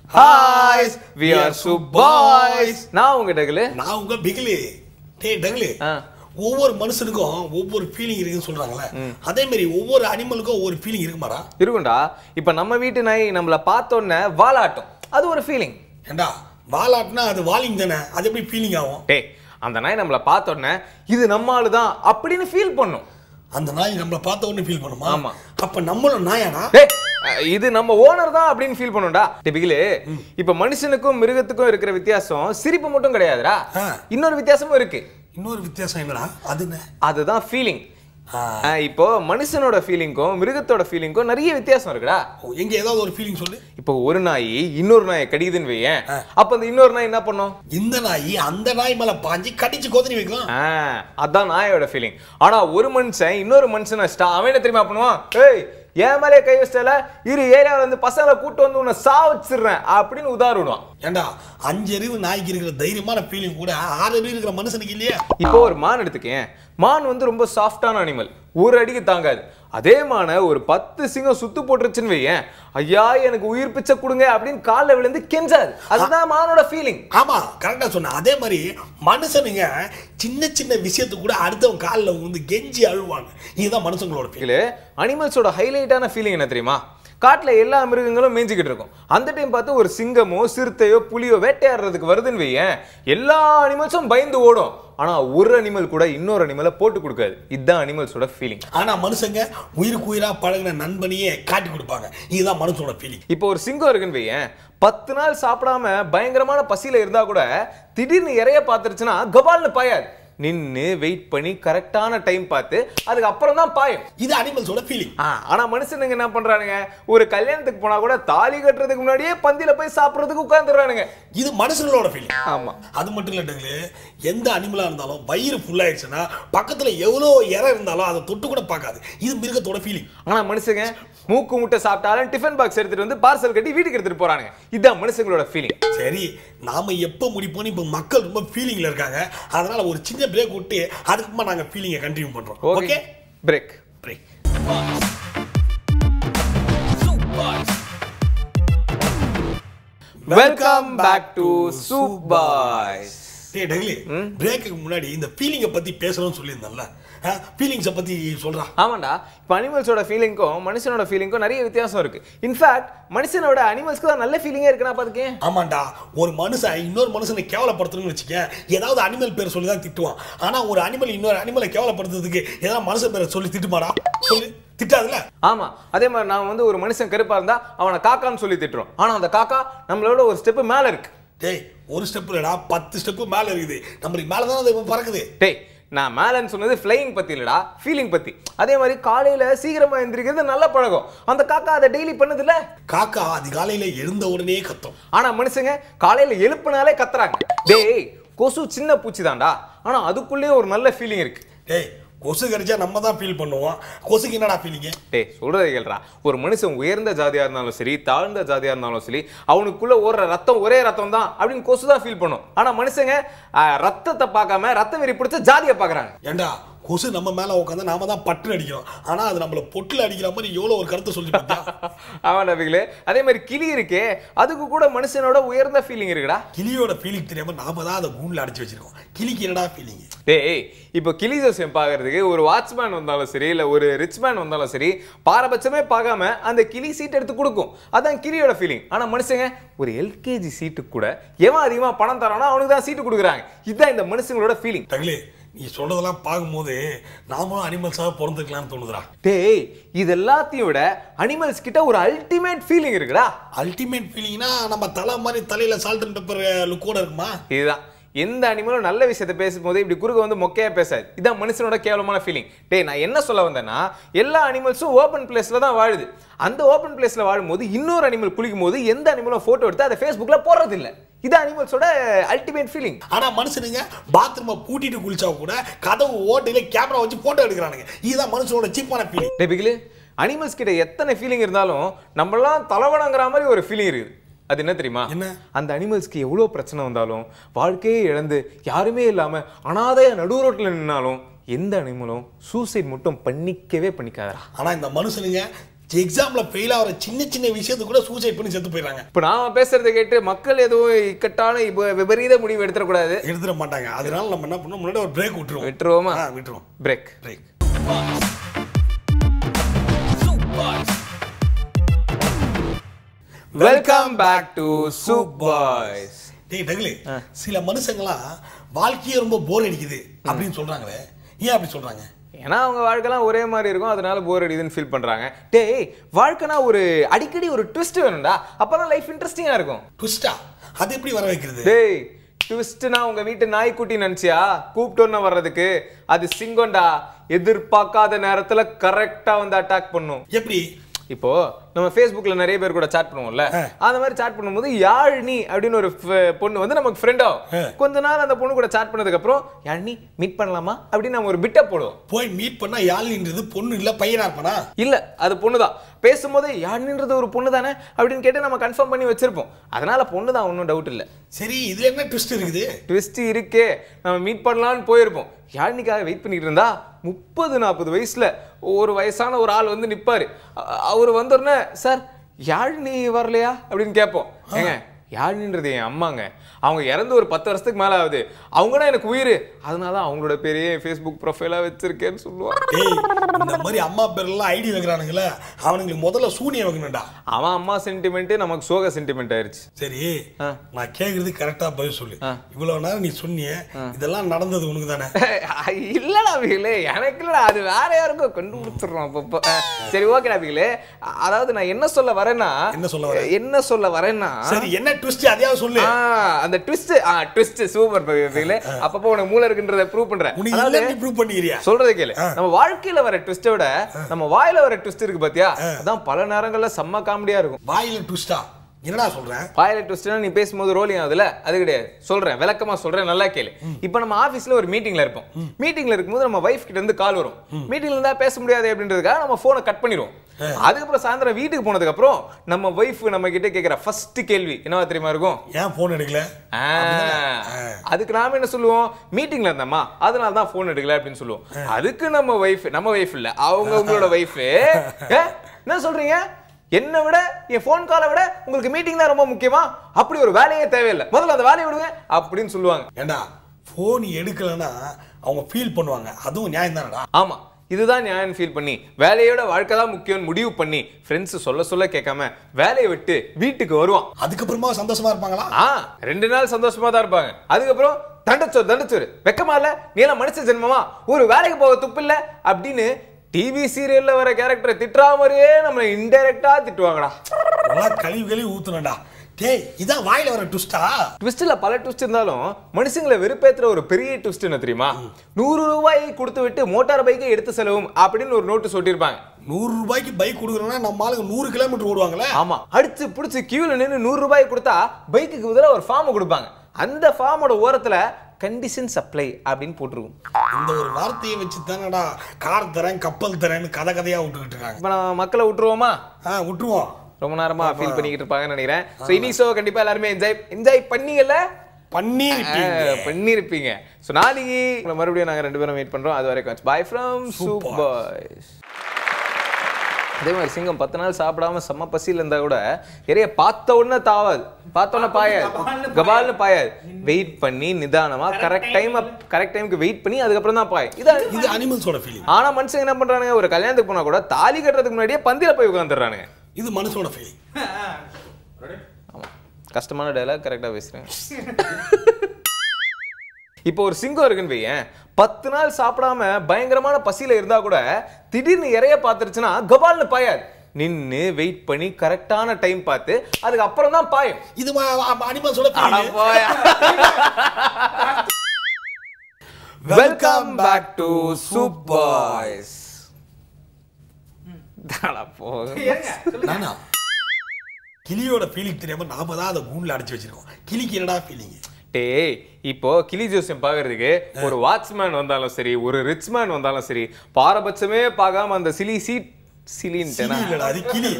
Hi we are சுபாய்ஸ் நான் உங்க டகுலு நான் உங்க பிகிலு டேய் டகுலு ஆ. ஒவ்வொரு மனுஷனுக்கும் ஒவ்வொரு ஃபீலிங் இருக்குன்னு சொல்றாங்கல்ல அதே மாதிரி ஒவ்வொரு அனிமலுக்கும் ஒவ்வொரு ஃபீலிங் இருக்குமாடா இருக்கும்டா இப்ப நம்ம வீட்டு நாய் நம்மள பார்த்தோன்னே வாலாட்டும் அது ஒரு ஃபீலிங் ஏண்டா வாலாட்டினா அது வாலிங் தானே அது எப்படி ஃபீலிங் ஆகும் டேய் அந்த நாய் நம்மள பார்த்தோன்னே இது நம்ம ஆளு தான் அப்படின்னு ஃபீல் பண்ணும் அந்த நாய் நம்மள பார்த்த உடனே ஃபீல் பண்ணுமா ஆமா. அப்ப நம்மளும் நாயாடா டேய் அஹ், இது நம்ம ஓனர் தான் அப்படின்னு ஃபீல் பண்ணும்டா டிபிகிலு இப்ப மனுஷனுக்கும் மிருகத்துக்கும் இருக்கிற வித்தியாசம் சிரிப்பு மட்டும் கிடையாதுடா ஆ. இன்னொரு வித்தியாசமும் இருக்கு இன்னொரு வித்தியாசம் என்னடா அது என்ன அதுதான் ஃபீலிங் ஆ. இப்போ மனுஷனோட ஃபீலிங்க்கும் மிருகத்தோட ஃபீலிங்க்கும் நிறைய வித்தியாசம் இருக்குடா ஓ, எங்க ஏதாவது ஒரு ஃபீலிங் சொல்லு இப்போ ஒரு நாய் இன்னொரு நாயை கடிக்குதுன்னு வையேன் அப்ப அந்த இன்னொரு நாய் என்ன பண்ணும் இந்த நாய் அந்த நாய் மேல பாஞ்சு கடிச்சு கொதறி வைக்கும் ஆ, அதான் நாயோட ஃபீலிங் ஆனா ஒரு மனுஷன் இன்னொரு மனுஷனை வச்சிட்டா அவன் என்ன தெரியுமா பண்ணுவான் ஏய் என் மேலே கை வச்சிட்டல இரு ஏரியாவில் வந்து பசங்களை கூட்டு வந்து உன்னை சா வச்சிடுறேன் அப்படின்னு உதாரணம் ஏண்டா அஞ்சு அறிவு நாய்க்கு இருக்கிற தைரியமான ஃபீலிங் கூட ஆறு அறிவு இருக்கிற மனுஷனுக்கு இல்லையா இப்போ ஒரு மான் எடுத்துக்கேன் மான் வந்து ரொம்ப சாஃப்டான அனிமல் ஒரு அடிக்கு தாங்காது அதே மான ஒரு பத்து சிங்கம் சுத்து போட்டுருச்சுன்னு வையேன் ஐயா எனக்கு உயிர் பிச்சை கொடுங்க அப்படின்னு காலில் விழுந்து கெஞ்சாது அதுதான் மானோட ஃபீலிங் ஆமா கரெக்டா சொன்ன அதே மாதிரி மனுஷனுங்க சின்ன சின்ன விஷயத்துக்கு கூட அடுத்தவன் காலில் வந்து கெஞ்சி அழுவாங்க இதுதான் மனுஷங்களோட ஃபீல் இதுல அனிமல்ஸோட ஹைலைட்டான ஃபீலிங் என்ன தெரியுமா காட்டுல எல்லா மிருகங்களும் மேய்ஞ்சிக்கிட்டு இருக்கும் அந்த டைம் பார்த்து ஒரு சிங்கமோ சிறுத்தையோ புலியோ வேட்டையாடுறதுக்கு வருதுன்னு வையேன் எல்லா அனிமல்ஸும் பயந்து ஓடும் ஆனா ஒரு அனிமல் கூட இன்னொரு அனிமலை போட்டு கொடுக்காது இதுதான் அனிமல்ஸோட ஃபீலிங் ஆனா மனுஷங்க உயிருக்கு உயிரா பழகின நண்பனையே காட்டி கொடுப்பாங்க இதுதான் மனுஷனோட ஃபீலிங் இப்போ ஒரு சிங்கம் இருக்குன்னு வையேன் பத்து நாள் சாப்பிடாம பயங்கரமான பசியில இருந்தா கூட திடீர்னு இறைய பார்த்துருச்சுன்னா கபால்னு பாயாது நின்னு வெயிட் பண்ணி கரெக்டான டைம் பார்த்து அதுக்கு அப்புறம் தான் பாயும் இது அனிமல்ஸோட ஃபீலிங் ஆ, ஆனா மனுஷனுங்க என்ன பண்றானுங்க ஒரு கல்யாணத்துக்கு போனா கூட தாலி கட்டுறதுக்கு முன்னாடியே பந்தியில போய் சாப்பிடுறதுக்கு உட்கார்ந்துடுறானுங்க இது மனுஷங்களோட ஃபீலிங் ஆமா அது மட்டும் இல்ல டங்களு எந்த அனிமலா இருந்தாலும் வயிறு ஃபுல்லாயிடுச்சுன்னா பக்கத்துல எவ்வளோ இறை இருந்தாலும் அதை தொட்டு கூட பார்க்காது இது மிருகத்தோட ஃபீலிங் ஆனா மனுஷங்க மூக்கு முட்டை சாப்பிட்டாலும் டிஃபன் பாக்ஸ் எடுத்துட்டு வந்து பார்சல் கட்டி வீட்டுக்கு எடுத்துட்டு போறானுங்க இதுதான் மனுஷங்களோட ஃபீலிங் சரி நாம எப்போ முடிப்போம்னு இப்போ மக்கள் ரொம்ப ஃபீலிங்ல இருக்காங்க அதனால ஒரு சின்ன பிரேக் விட்டு அதுக்குமா நாங்க ஃபீலிங்கை கண்டினியூ பண்றோம் okay okay break break welcome back to soup boys day daily பிரேக்குக்கு முன்னாடி இந்த ஃபீலிங்கை பத்தி பேசணும்னு சொல்லியிருந்தேன்ல ஃபீலிங்ஸை பத்தி சொல்றா ஆமாண்டா இப்போ அனிமல்ஸோட ஃபீலிங்க்கும் மனுஷனோட ஃபீலிங்க்கும் நிறைய வித்தியாசம் இருக்கு இன்ஃபேக்ட் மனுஷனோட அனிமல்ஸ்க்கு தான் நல்ல ஃபீலிங்கே இருக்குன்னா பாத்துக்கேன் ஆமாண்டா ஒரு மனுஷன் இன்னொரு மனுஷனை கேவலப்படுத்தணும்னு வச்சுக்க ஏதாவது அனிமல் பேர் சொல்லி தான் திட்டுவான் ஆனா ஒரு அனிமல் இன்னொரு அனிமலை கேவலப்படுத்துறதுக்கு ஏதாவது மனுஷன் பேரை சொல்லி திட்டுமாடா சொல்லி திட்டாதுல ஆமா அதே மாதிரி நான் வந்து ஒரு மனுஷன் கருப்பா இருந்தா அவனை காக்கான்னு சொல்லி திட்டுறோம் ஆனா அந்த காக்கா நம்மளோட ஒரு ஸ்டெப் மேல இருக்கு டேய் ஒரு ஸ்டெப் இல்லடா பத்து ஸ்டெப்பு மேல இருக்குது நம்மளுக்கு மேல தான் அது பறக்குது டேய் நான் மேலன்னு சொன்னது ஃப்ளையிங் பத்தி இல்லடா ஃபீலிங் பத்தி அதே மாதிரி காலையில சீக்கிரமா எந்திரிக்கிறது நல்ல பழக்கம் அந்த காக்கா அதை டெய்லி பண்ணுதுல்ல காக்கா அதிகாலையில எழுந்த உடனே கத்தும் ஆனா மனுஷங்க காலையில எழுப்புனாலே கத்துறாங்க டேய் கொசு சின்ன பூச்சி தான்டா ஆனா அதுக்குள்ளேயே ஒரு நல்ல ஃபீலிங் இருக்கு டேய் கொசு கடிச்சா நம்ம தான் ஃபீல் பண்ணுவோம் கொசுக்கு என்னடா ஃபீலிங்கு டேய் சொல்றதை கேள்றா ஒரு மனுஷன் உயர்ந்த ஜாதியா இருந்தாலும் சரி தாழ்ந்த ஜாதியா இருந்தாலும் சரி அவனுக்குள்ள ஓடுற ரத்தம் ஒரே ரத்தம் தான் அப்படின்னு கொசு தான் ஃபீல் பண்ணும் ஆனா மனுஷங்க ஆஹ், ரத்தத்தை பார்க்காம ரத்தம் வெறி பிடிச்ச ஜாதியை பார்க்கறாங்க ஏண்டா கொசு நம்ம மேல உட்காந்து நாம தான் பட்டு அடிக்கிறோம் ஆனா அது நம்மள பொட்டுல அடிக்கிற மாதிரி எவ்வளவு ஒரு கருத்தை சொல்லி பார்த்தா ஆமா நபிகளே அதே மாதிரி கிளி இருக்கே அதுக்கு கூட மனுஷனோட உயர்ந்த ஃபீலிங் இருக்குடா கிளியோட ஃபீலிங் தெரியாம நாம தான் அதை கூண்டுல அடிச்சு வச்சிருக்கோம் கிளிக்கு என்னடா ஃபீலிங் டேய் இப்போ கிளி ஜோசியம் பார்க்கறதுக்கு ஒரு வாட்ச்மேன் வந்தாலும் சரி இல்லை ஒரு ரிச் மேன் வந்தாலும் சரி பாரபட்சமே பார்க்காம அந்த கிளி சீட் எடுத்து கொடுக்கும் அதான் கிளியோட ஃபீலிங் ஆனால் மனுஷங்க ஒரு எல்கேஜி சீட்டுக்கு கூட எவன் அதிகமாக பணம் தரானோ அவனுக்கு தான் சீட்டு கொடுக்குறாங்க இதுதான் இந்த மனுஷங்களோட ஃபீலிங் தகலே நீ சொல்றதெல்லாம் பார்க்கும்போது நாமளும் அனிமல்ஸாக பிறந்துக்கலாம்னு தோணுதுடா டேய் இது எல்லாத்தையும் விட அனிமல்ஸ் கிட்ட ஒரு அல்டிமேட் ஃபீலிங் இருக்குடா அல்டிமேட் ஃபீலிங்னா நம்ம தலை மாதிரி தலையில சால்ட் அண்ட் பெப்பர் லுக்கோட இருக்குமா இதுதான் எந்த அனிமலும் நல்ல விஷயத்த பேசும்போது இப்படி குறுக்க வந்து மொக்கையா பேசாது இதான் மனுஷனோட கேவலமான ஃபீலிங் டேய் நான் என்ன சொல்ல வந்தேன்னா எல்லா அனிமல்ஸும் ஓப்பன் பிளேஸ்ல தான் வாழுது அந்த ஓப்பன் பிளேஸ்ல வாழும்போது இன்னொரு அனிமல் குளிக்கும் போது எந்த அனிமலும் போட்டோ எடுத்து அதை ஃபேஸ்புக்ல போடுறது இல்ல இது அனிமல்ஸோட அல்டிமேட் ஃபீலிங் ஆனா மனுஷனுங்க பாத்ரூமை பூட்டிட்டு குளிச்சா கூட கதவு ஓட்டையில கேமரா வச்சு போட்டோ எடுக்கிறானுங்க இதுதான் மனுஷனோட சீப்பான ஃபீலிங் டெபிகிலு அனிமல்ஸ் கிட்ட எத்தனை ஃபீலிங் இருந்தாலும் நம்மளாம் தலைவணங்கிற மாதிரி ஒரு ஃபீலிங் இருக்குது அது என்ன தெரியுமா என்ன? அந்த அனிமல்ஸ்க்கு எவ்வளோ பிரச்சனை வந்தாலும் வாழ்க்கையே இழந்து யாருமே இல்லாம அனாதையா நடு ரோட்ல நின்னாலும் எந்த அனிமலும் சூசைட் மட்டும் பண்ணிக்கவே பண்ணிக்காதடா ஆனா இந்த மனுஷனுங்க எக்ஸாம்ல ஃபெயில் ஆகிற சின்ன சின்ன விஷயத்துக்கு கூட சூசைட் பண்ணி செத்து போயிடுறாங்க இப்போ நாம பேசுறதை கேட்டு மக்கள் எதுவும் இக்கட்டான இப்போ விபரீத முடிவு எடுத்துடக்கூடாது எடுத்துட மாட்டாங்க அதனால நம்ம என்ன பண்ணோம் முன்னாடி ஒரு பிரேக் விட்டுருவோம் விட்டுருவோமா ஆ, விட்டுருவோம் break break welcome back to soup boys டேய் டகுலு சில மனுஷங்களாம் வாழ்க்கையே ரொம்ப போர் அடிக்குது அப்படின்னு சொல்றாங்களே ஏன் அப்படி சொல்றாங்க ஏன்னா அவங்க வாழ்க்கைலாம் ஒரே மாதிரி இருக்கும் அதனால போர் அடிக்குதுன்னு ஃபீல் பண்றாங்க டேய் வாழ்க்கைனா ஒரு அடிக்கடி ஒரு ட்விஸ்ட் வேணும்டா அப்பதான் லைஃப் இன்ட்ரெஸ்டிங்கா இருக்கும் ட்விஸ்டா அது எப்படி வர வைக்கிறது டேய் ட்விஸ்ட்னா உங்க வீட்டு நாய்க்குட்டி நினைச்சியா கூப்பிட்டோன்னு வர்றதுக்கு அது சிங்கம்டா எதிர்பார்க்காத நேரத்துல கரெக்டா வந்து அட்டாக் பண்ணும் எப்படி இப்போ நம்ம ஃபேஸ்புக்ல நிறைய பேர் கூட சாட் பண்ணுவோம்ல அந்த மாதிரி சாட் பண்ணும்போது யாழினி அப்படின்னு ஒரு ஃப- பொண்ணு வந்து நமக்கு ஃப்ரெண்ட் ஆகும் கொஞ்ச நாள் அந்த பொண்ணு கூட சாட் பண்ணதுக்கு அப்புறம் யாழினி மீட் பண்ணலாமா அப்படின்னு நம்ம ஒரு பிட்ட போடுவோம் போய் மீட் பண்ணா யாழ்னின்றது பொண்ணு இல்ல பையனா இருப்பானா இல்ல அது பொண்ணுதான் பேசும்போது யாழினின்றது ஒரு பொண்ணு தானே அப்படின்னு கேட்டு நம்ம கன்ஃபார்ம் பண்ணி வச்சிருப்போம் அதனால பொண்ணு தான் ஒன்றும் டவுட் இல்லை சரி இதுல என்ன ட்விஸ்ட் இருக்குது ட்விஸ்ட் இருக்கே நம்ம மீட் பண்ணலாம்னு போயிருப்போம் யாழ்னிக்காக வெயிட் பண்ணிட்டு இருந்தா முப்பது நாற்பது வயசுல ஒரு வயசான ஒரு ஆள் வந்து நிப்பாரு அ- அவர் வந்தோடனே சார் யாழினி வரலையா அப்படின்னு கேட்போம் ஏங்க யாழினின்றது என் அம்மாங்க அவங்க இறந்து ஒரு பத்து வருஷத்துக்கு மேல ஆகுது அவங்க தான் எனக்கு உயிர் அதனால அவங்களோட பேரையே ஃபேஸ்புக் ப்ரொஃபைலா வச்சிருக்கேன்னு சொல்லுவான் டேய் இந்த மாதிரி அம்மா பேர்லாம் ஐடி வைக்கிறானுங்களே அவனுங்களுக்கு முதல்ல சூனியம் வைக்கணும்டா அவன் அம்மா சென்டிமெண்ட் நமக்கு சோக சென்டிமெண்ட் ஆயிருச்சு சரி நான் கேக்குறது கரெக்டா பதில் சொல்லு இவ்வளவு நேரம் நீ சொன்னியே இதெல்லாம் நடந்தது உனக்கு தானே இல்லடா பிகளே எனக்கு இல்லடா அது வேற யாருக்கும் கண்டுபிடிச்சிடுறோம் அப்பப்போ அஹ், சரி ஓகேடா பிகளே அ- அதாவது நான் என்ன சொல்ல வரேன்னா என்ன சொல்ல வர? என்ன சொல்ல வரேன்னா சரி என்ன ட்விஸ்ட் அதையாவது சொல்லு ஆ, அந்த ட்விஸ்ட் ஆ ட்விஸ்ட் சூப்பர் பிகளே அப்பப்போ உனக்கு மூளை இருக்குன்றத ப்ரூவ் பண்றேன் உனக்கு அதாவது இல்ல ப்ரூவ் பண்ணிக்கிறியா சொல்றதை கேளு நம்ம வாழ்க்கையில வர ட்விஸ்ட விட நம்ம வாயில வர ட்விஸ்ட் இருக்கு பாத்தியா அதான் பல நேரங்கள்ல செம்ம காமெடியா இருக்கும் வாயில ட்விஸ்டா என்னடா சொல்றேன் வாயில ட்விஸ்ட்னா நீ பேசும்போது ரோலிங் ஆகுதுல அது கிடையாது சொல்றேன் விளக்கமா சொல்றேன் நல்லா கேளு இப்போ நம்ம ஆபீஸ்ல ஒரு மீட்டிங்ல இருப்போம் மீட்டிங்ல இருக்கும்போது நம்ம வைஃப் கிட்ட இருந்து கால் வரும் மீட்டிங்ல இருந்தா பேச முடியாது அப்படின்றதுக்காக நம்ம போனை கட் பண்ணிடுவோம் அதுக்கப்புறம் சாயந்தரம் வீட்டுக்கு போனதுக்கு அப்புறம் நம்ம வைஃப் நம்ம கிட்ட கேக்குற ஃபர்ஸ்ட் கேள்வி என்னவா தெரியுமா இருக்கும் ஏன் போன் எடுக்கல ஆ, அதுக்கு நாம என்ன சொல்லுவோம் மீட்டிங்ல இருந்தம்மா அதனால தான் ஃபோன் எடுக்கல அப்படின்னு சொல்லுவோம் அதுக்கு நம்ம வைஃப் நம்ம வைஃப் இல்ல அவங்க உங்களோட வைஃப் என்ன சொல்றீங்க என்னை விட என் ஃபோன் காலை விட உங்களுக்கு மீட்டிங் தான் ரொம்ப முக்கியமா அப்படி ஒரு வேலையே தேவையில்லை முதல்ல அந்த வேலையை விடுங்க அப்படின்னு சொல்லுவாங்க ஏண்டா போன் எடுக்கலன்னா அவங்க ஃபீல் பண்ணுவாங்க அதுவும் நியாயம் தானடா ஆமா இதுதான் நியாயம் ஃபீல் பண்ணி வேலையோட வாழ்க்கை தான் முக்கியம்னு முடிவு பண்ணி ஃப்ரெண்ட்ஸ் சொல்ல சொல்ல கேட்காம வேலையை விட்டு வீட்டுக்கு வருவான் அதுக்கப்புறமா சந்தோஷமா இருப்பாங்களா ஆ ரெண்டு நாள் சந்தோஷமா தான் இருப்பாங்க அதுக்கப்புறம் தண்டச்சோறு தண்டச்சோறு வெக்கமா இல்ல நீ எல்லாம் மனுஷ ஜென்மமா ஒரு வேலைக்கு போக துப்பு இல்ல அப்படின்னு டிவி சீரியல்ல வர கேரக்டரை திட்டுறா மாதிரியே நம்ம இன்டைரக்டா திட்டுவாங்கடா நல்லா கழுவி கழுவி ஊத்துனடா டேய் இதான் வாயில வர ட்விஸ்டா ட்விஸ்ட்ல பல ட்விஸ்ட் இருந்தாலும் மனுஷங்களை வெறுப்பேத்துற ஒரு பெரிய ட்விஸ்ட் என்ன தெரியுமா நூறு ரூபாய் கொடுத்து விட்டு மோட்டார் பைக்கை எடுத்து செலவும் அப்படின்னு ஒரு நோட்டு சொல்லியிருப்பாங்க நூறு ரூபாய்க்கு பைக் கொடுக்குறோம்னா நம்ம ஆளுங்க நூறு கிலோமீட்டர் ஓடுவாங்களே ஆமா அடிச்சு புடிச்சு கியூல நின்னு நூறு ரூபாய் கொடுத்தா பைக்குக்கு பதிலா ஒரு ஃபார்ம் கொடுப்பாங்க அந்த ஃபார்மோட ஓரத்துல கண்டிஷன் சப்ளை அப்படின்னு போட்டிருக்கும் இந்த ஒரு வார்த்தையை வச்சு தானடா கார் தரேன் கப்பல் தரேன்னு கதை கதையா விட்டுக்கிட்டு இருக்காங்க இப்போ நம்ம மக்களை விட்டுருவோமா ஆ விட்டுருவோம் ரொம்ப நேரமா ஃபீல் பண்ணிக்கிட்டு இருப்பாங்கன்னு நினைக்கிறேன் ஸோ இனி ஷோ கண்டிப்பா எல்லாருமே என்ஜாய் என்ஜாய் பண்ணீங்கல்ல பண்ணி ஆ, பண்ணிருப்பீங்க ஸோ நாளைக்கு உங்களை மறுபடியும் நாங்க ரெண்டு பேரும் வெயிட் பண்றோம் அது வரைக்கும் பாய் ஃப்ரம் சூப் பாய்ஸ் அதே மாதிரி சிங்கம் பத்து நாள் சாப்பிடாம செம்ம பசியில் இருந்தா கூட இறைய பார்த்த உடனே தாவாது பார்த்த உடனே பாயாது கபால்னு பாயாது வெயிட் பண்ணி நிதானமா கரெக்ட் டைம் கரெக்ட் டைமுக்கு வெயிட் பண்ணி அதுக்கப்புறம் தான் பாய் இதான் இது அனிமல்ஸோட ஃபீலிங் ஆனா மனுஷங்க என்ன பண்றானுங்க ஒரு கல்யாணத்துக்கு போனா கூட தாலி கட்டுறதுக்கு முன்னாடியே பந்தியில போய் உட்காந்துடுறானுங்க இது மனுஷனோட ஃபீலிங் ஆமா கஷ்டமான டைலாக் கரெக்டா பேசுறேன் இப்போ ஒரு சிங்கம் இருக்குன்னு வையேன் பத்து நாள் சாப்பிடாம பயங்கரமான பசியில இருந்தா கூட திடீர்னு இறைய பார்த்துருச்சுன்னா கபால்னு பாயாது நின்னு வெயிட் பண்ணி கரெக்டான டைம் பார்த்து அதுக்கு அப்புறம் தான் பாயும் இது அனிமல்ஸோட அட ஃபீலிங் போயா welcome back to soup boys நானா கிளியோட ஃபீலிங் தெரியாம நாம தான் அதை கூண்டில் அடைச்சு வச்சிருக்கோம் கிளிக்கு என்னடா ஃபீலிங் டேய் இப்போ கிளி ஜோசியம் பார்க்கறதுக்கு ஒரு வாட்ச்மேன் வந்தாலும் சரி ஒரு ரிச்மேன் வந்தாலும் சரி பாரபட்சமே பார்க்காம அந்த சிலி சீட் சிலின்ட்டேனா கிளி இல்லடா அது கிளி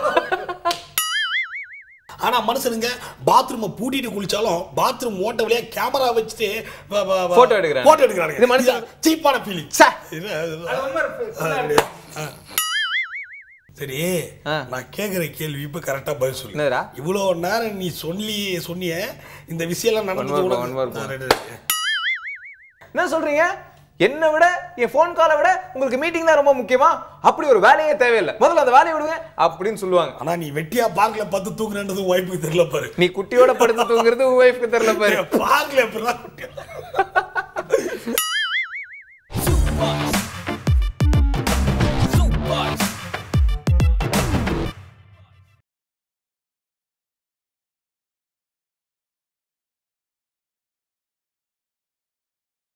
ஆனா மனுஷனுங்க பாத்ரூமை பூட்டிட்டு குளிச்சாலும் பாத்ரூம் ஓட்ட வழியா கேமரா வச்சுட்டு Photo எடுக்கறாங்க. போட்டோ எடுக்கிறாங்க இது மனுஷன். சீப்பான ஃபீலிங் ச்சே. சரி ஆ. நான் கேக்குற கேள்வி இப்ப கரெக்டா பதில் சொல்லு என்னதுடா இவ்வளவு நேரம் நீ சொல்லி சொன்னிய இந்த விஷயம் எல்லாம் நடந்தது One more, உனக்கு- one more, ஆ, right, right. என்ன சொல்றீங்க என்னை விட என் ஃபோன் காலை விட உங்களுக்கு மீட்டிங் தான் ரொம்ப முக்கியமா அப்படி ஒரு வேலையே தேவையில்லை முதல்ல அந்த வேலையை விடுங்க அப்படின்னு சொல்லுவாங்க ஆனா நீ வெட்டியா பார்க்கல பத்து தூக்குறன்றது வாய்ப்புக்கு தெரியல பாரு நீ குட்டியோட படுத்து தூங்குறது உன் ஒய்ஃப்க்கு தெரியல பாரு பார்க்கல எப்படிதான் குட்டியா Super